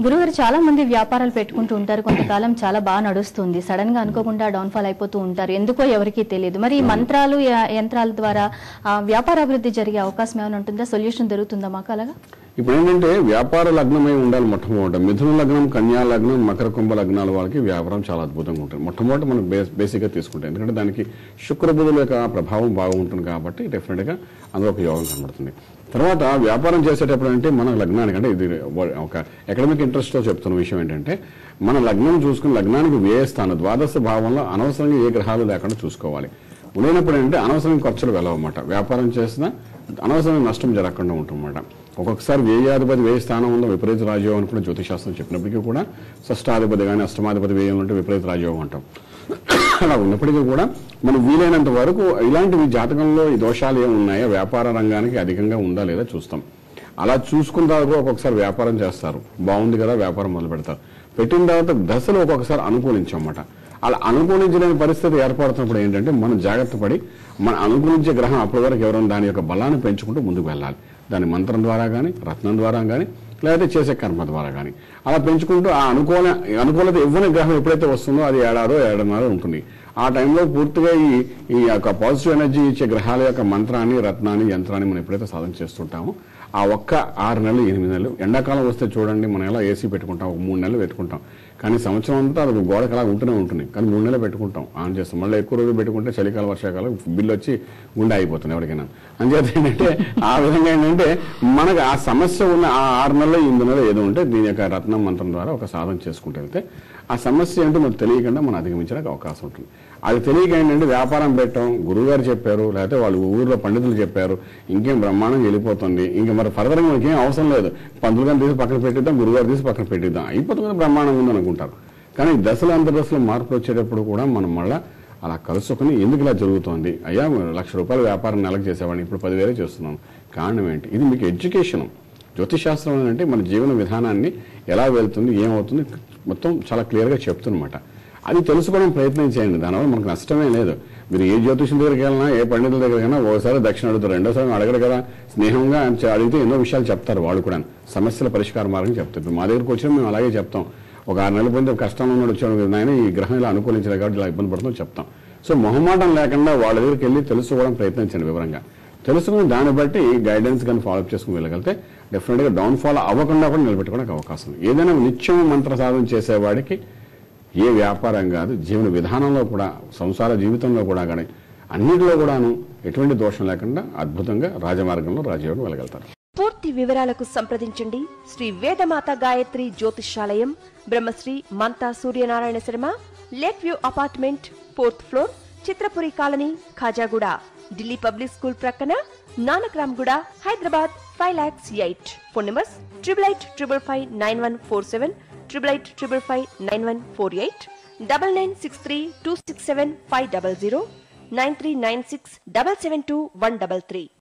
గురుగారు చాలా మంది వ్యాపారాలు పెట్టుకుంటూ ఉంటారు కొంతకాలం చాలా బాగా నడుస్తుంది సడన్ గా అనుకోకుండా డౌన్ ఫాల్ అయిపోతూ ఉంటారు ఎందుకో ఎవరికీ తెలియదు మరి ఈ మంత్రాలు య- యంత్రాల ద్వారా ఆ, వ్యాపార అభివృద్ధి జరిగే అవకాశం ఏమైనా ఉంటుందా సొల్యూషన్ దొరుకుతుందా మాకు అలాగా ఇప్పుడు ఏంటంటే వ్యాపార లగ్నమై ఉండాలి మొట్టమొదట మిథున లగ్నం కన్యా లగ్నం మకర కుంభ లగ్నాల వాళ్ళకి వ్యాపారం చాలా అద్భుతంగా ఉంటుంది మొట్టమొదటి మనం బేస్ బేసిక్గా తీసుకుంటాం ఎందుకంటే దానికి శుక్ర బుధుల యొక్క ప్రభావం బాగుంటుంది కాబట్టి డెఫినెట్గా అందులో ఒక యోగం కనబడుతుంది తర్వాత వ్యాపారం చేసేటప్పుడు అంటే మన లగ్నానికి అంటే ఇది ఒక అకాడమిక్ ఇంట్రెస్ట్తో చెప్తున్న విషయం ఏంటంటే మన లగ్నం చూసుకుని లగ్నానికి వ్యయ స్థానం ద్వాదశ భావంలో అనవసరంగా ఏ గ్రహాలు లేకుండా చూసుకోవాలి లేనప్పుడు ఏంటంటే అనవసరం ఖర్చులు వెళ్ళవన్నమాట వ్యాపారం చేసినా అనవసరమైన నష్టం జరగకుండా ఉంటుందన్నమాట ఒక్కొక్కసారి వ్యయాధిపతి వ్యయ స్థానం ఉందో విపరీత రాజయోగం అని కూడా జ్యోతిశాస్త్రం చెప్పినప్పటికీ కూడా షష్టాధిపతి కానీ అష్టమాధిపతి వ్యయం ఉంటే విపరీత రాజయోగం అంటాం అలా ఉన్నప్పటికీ కూడా మనం వీలైనంత వరకు ఇలాంటివి జాతకంలో ఈ దోషాలు ఏమి ఉన్నాయో వ్యాపార రంగానికి అధికంగా ఉందా లేదా చూస్తాం అలా చూసుకున్న తర్వాత కూడా ఒక్కొక్కసారి వ్యాపారం చేస్తారు బాగుంది కదా వ్యాపారం మొదలు పెడతారు పెట్టిన తర్వాత దశలు ఒక్కొక్కసారి అనుకూలించమాట అలా అనుకూలించలేని పరిస్థితి ఏర్పడుతున్నప్పుడు ఏంటంటే మనం జాగ్రత్త పడి మన అనుకూలించే గ్రహం అప్పటి వరకు ఎవరైనా దాని యొక్క బలాన్ని పెంచుకుంటూ ముందుకు వెళ్ళాలి దాని మంత్రం ద్వారా కానీ రత్నం ద్వారా కానీ లేకపోతే చేసే కర్మ ద్వారా కానీ అలా పెంచుకుంటూ ఆ అనుకూల అనుకూలత ఇవ్వని గ్రహం ఎప్పుడైతే వస్తుందో అది ఏడాదో ఏడున్నర ఉంటుంది ఆ టైంలో పూర్తిగా ఈ ఈ యొక్క పాజిటివ్ ఎనర్జీ ఇచ్చే గ్రహాల యొక్క మంత్రాన్ని రత్నాన్ని యంత్రాన్ని మనం ఎప్పుడైతే సాధన చేస్తుంటామో ఆ ఒక్క ఆరు నెలలు ఎనిమిది నెలలు ఎండాకాలం వస్తే చూడండి మనం ఎలా ఏసీ పెట్టుకుంటాం ఒక మూడు నెలలు పెట్టుకుంటాం కానీ సంవత్సరం అంతా అది గోడకు అలా ఉంటూనే ఉంటుంది కానీ మూడు నెలలు పెట్టుకుంటాం ఆన్ చేస్తాం మళ్ళీ ఎక్కువ రోజులు పెట్టుకుంటే చలికాలం వర్షాకాలం బిల్లు వచ్చి గుండె అయిపోతుంది ఎవరికైనా అంచేత ఏంటంటే ఆ విధంగా ఏంటంటే మనకు ఆ సమస్య ఉన్న ఆ ఆరు నెలలు ఎనిమిది నెలలు ఏదో ఉంటే దీని యొక్క రత్నం మంత్రం ద్వారా ఒక సాధన చేసుకుంటూ వెళ్తే ఆ సమస్య ఏంటో మనకు తెలియకుండా మనం అధిగమించడానికి అవకాశం ఉంటుంది అది తెలియక ఏంటంటే వ్యాపారం పెట్టాం గురువుగారు చెప్పారు లేకపోతే వాళ్ళు ఊర్లో పండితులు చెప్పారు ఇంకేం బ్రహ్మాండం వెళ్ళిపోతుంది ఇంకా మరి ఫర్దర్గా మనకి ఏం అవసరం లేదు పంతులు గారిని తీసి పక్కన పెట్టిద్దాం గురువుగారు తీసి పక్కన పెట్టిద్దాం అయిపోతుంది కదా బ్రహ్మాండం ఉంది అనుకుంటారు కానీ దశలు అంతర్దశలు మార్పులు వచ్చేటప్పుడు కూడా మనం మళ్ళా అలా కలుసుకుని ఎందుకు ఇలా జరుగుతోంది అయ్యా లక్ష రూపాయల వ్యాపారం నెలకు చేసేవాడిని ఇప్పుడు పదివేలే చేస్తున్నాను కారణం ఏంటి ఇది మీకు ఎడ్యుకేషన్ జ్యోతిశాస్త్రం అంటే మన జీవన విధానాన్ని ఎలా వెళ్తుంది ఏమవుతుంది మొత్తం చాలా క్లియర్గా చెప్తున్నమాట అది తెలుసుకోవడం ప్రయత్నం చేయండి దానివల్ల మనకు నష్టమే లేదు మీరు ఏ జ్యోతిషం దగ్గరికి వెళ్ళినా ఏ పండితుల దగ్గరికి వెళ్ళినా ఒకసారి దక్షిణ అడుగుతారు రెండోసారి అడగరు కదా స్నేహంగా చ- అడిగితే ఎన్నో విషయాలు చెప్తారు వాళ్ళు కూడా సమస్యల పరిష్కార మార్గం చెప్తారు ఇప్పుడు మా దగ్గరకు వచ్చినా మేము అలాగే చెప్తాం ఒక ఆరు నెలల పొంది కష్టంలో ఉన్నాడు వచ్చాడు నాయన ఈ గ్రహం ఇలా అనుకూలించలేదు కాబట్టి ఇలా ఇబ్బంది పడుతుందో చెప్తాం సో మొహమాటం లేకుండా వాళ్ళ దగ్గరికి వెళ్ళి తెలుసుకోవడం ప్రయత్నించండి వివరంగా తెలుసుకుని దాన్ని బట్టి గైడెన్స్ కానీ ఫాలో చేసుకుని వెళ్ళగలిగితే డెఫినెట్గా డౌన్ ఫాల్ అవ్వకుండా కూడా నిలబెట్టుకోవడానికి అవకాశం ఉంది. ఏదైనా నిత్యం మంత్ర సాధన చేసేవాడికి ఏ వ్యాపారం కాదు జీవన విధానంలో కూడా సంసార జీవితంలో కూడా కానీ అన్నిటిలో కూడాను ఎటువంటి దోషం లేకుండా అద్భుతంగా రాజమార్గంలో రాజయోగం వెళ్ళగలుగుతారు పూర్తి వివరాలకు సంప్రదించండి Shri Vedamata Gayatri Jyotishalayam Brahmashri Mantha Suryanarayana Sharma lake view apartment fourth floor Chitrapuri colony Khajaguda Delhi public school ప్రక్కన Nanakramguda Hyderabad five lakhs eight phone numbers triple eight triple five nine one four seven triple eight triple five nine one four eight double nine six three two six seven five double zero nine three nine six double seven two one double three